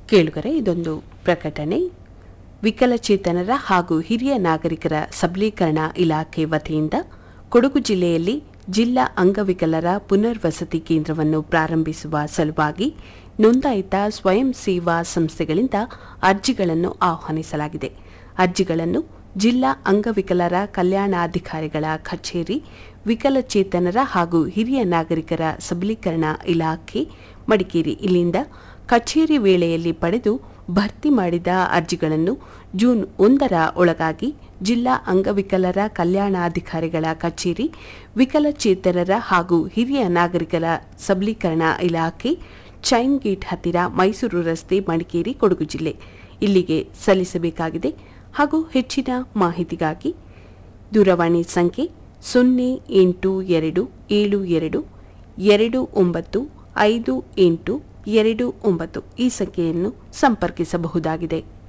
ಕೇಳುಗರೆ ಇದೊಂದು ಪ್ರಕಟಣೆ ವಿಕಲಚೇತನರ ಹಾಗೂ ಹಿರಿಯ ನಾಗರಿಕರ ಸಬಲೀಕರಣ ಇಲಾಖೆ ವತಿಯಿಂದ ಕೊಡಗು ಜಿಲ್ಲೆಯಲ್ಲಿ ಜಿಲ್ಲಾ ಅಂಗವಿಕಲರ ಪುನರ್ವಸತಿ ಕೇಂದ್ರವನ್ನು ಪ್ರಾರಂಭಿಸುವ ಸಲುವಾಗಿ ನೋಂದಾಯಿತ ಸ್ವಯಂ ಸೇವಾ ಸಂಸ್ಥೆಗಳಿಂದ ಅರ್ಜಿಗಳನ್ನು ಆಹ್ವಾನಿಸಲಾಗಿದೆ ಅರ್ಜಿಗಳನ್ನು ಜಿಲ್ಲಾ ಅಂಗವಿಕಲರ ಕಲ್ಯಾಣಾಧಿಕಾರಿಗಳ ಕಚೇರಿ ವಿಕಲಚೇತನರ ಹಾಗೂ ಹಿರಿಯ ನಾಗರಿಕರ ಸಬಲೀಕರಣ ಇಲಾಖೆ ಮಡಿಕೇರಿ ಇಲ್ಲಿಂದ ಕಚೇರಿ ವೇಳೆಯಲ್ಲಿ ಪಡೆದು ಭರ್ತಿ ಮಾಡಿದ ಅರ್ಜಿಗಳನ್ನು ಜೂನ್ ಒಂದರ ಒಳಗಾಗಿ ಜಿಲ್ಲಾ ಅಂಗವಿಕಲರ ಕಲ್ಯಾಣಾಧಿಕಾರಿಗಳ ಕಚೇರಿ ವಿಕಲಚೇತನರ ಹಾಗೂ ಹಿರಿಯ ನಾಗರಿಕರ ಸಬಲೀಕರಣ ಇಲಾಖೆ ಚೈನ್ ಗೇಟ್ ಹತ್ತಿರ ಮೈಸೂರು ರಸ್ತೆ ಮಡಿಕೇರಿ ಕೊಡಗು ಜಿಲ್ಲೆ ಇಲ್ಲಿಗೆ ಸಲ್ಲಿಸಬೇಕಾಗಿದೆ ಹಾಗೂ ಹೆಚ್ಚಿನ ಮಾಹಿತಿಗಾಗಿ ದೂರವಾಣಿ ಸಂಖ್ಯೆ ಸೊನ್ನೆ ಎಂಟು ಎರಡು ಏಳು ಎರಡು ಎರಡು ಒಂಬತ್ತು ಐದು ಎಂಟು ಎರಡು ಒಂಬತ್ತು ಈ ಸಂಖ್ಯೆಯನ್ನು ಸಂಪರ್ಕಿಸಬಹುದಾಗಿದೆ